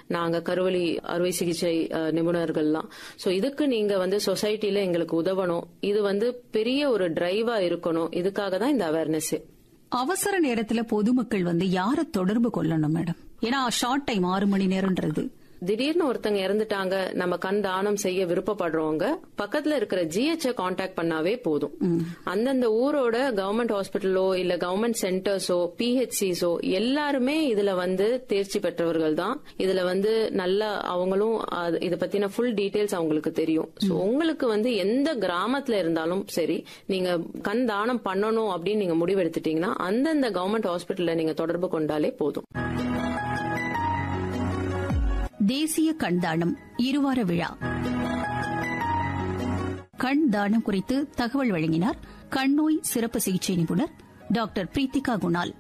நாங்க கருவலி அறுவை சிகிச்சை அஹ், நிபுணர்கள்லாம் சோ இதுக்கு நீங்க வந்து சொசைட்டில எங்களுக்கு உதவணும் இது வந்து பெரிய ஒரு டிரைவா இருக்கணும் இதுக்காக தான் இந்த அவேர்னஸ் அவசர நேரத்துல பொதுமக்கள் வந்து யார தொடர்பு கொள்ளணும் மேடம் ஏன்னா ஷார்ட் டைம் ஆறு மணி நேரம்ன்றது திடீர்னு ஒருத்தங்க இறந்துட்டாங்க நம்ம கண் தானம் செய்ய விருப்பப்படுறவங்க பக்கத்துல இருக்கிற ஜிஹெச் காண்டாக்ட் பண்ணாவே போதும் அந்தந்த ஊரோட கவர்மெண்ட் ஹாஸ்பிட்டலோ இல்ல கவர்மெண்ட் சென்டர்ஸோ பிஹெச்சிஸோ எல்லாருமே இதுல வந்து தேர்ச்சி பெற்றவர்கள் தான் இதுல வந்து நல்ல அவங்களும் அது- இத பத்தின ஃபுல் டீடைல்ஸ் அவங்களுக்கு தெரியும் சோ உங்களுக்கு வந்து எந்த கிராமத்துல இருந்தாலும் சரி நீங்க கண் தானம் பண்ணணும் அப்படின்னு நீங்க முடிவெடுத்துட்டீங்கன்னா அந்தந்த கவர்மெண்ட் ஹாஸ்பிட்டல்ல நீங்க தொடர்பு கொண்டாலே போதும் தேசிய கண் தானம் இருவார விழா கண் தானம் குறித்து தகவல் வழங்கினார் கண் நோய் சிறப்பு சிகிச்சை நிபுணர் டாக்டர் பிரீத்திகா குணால்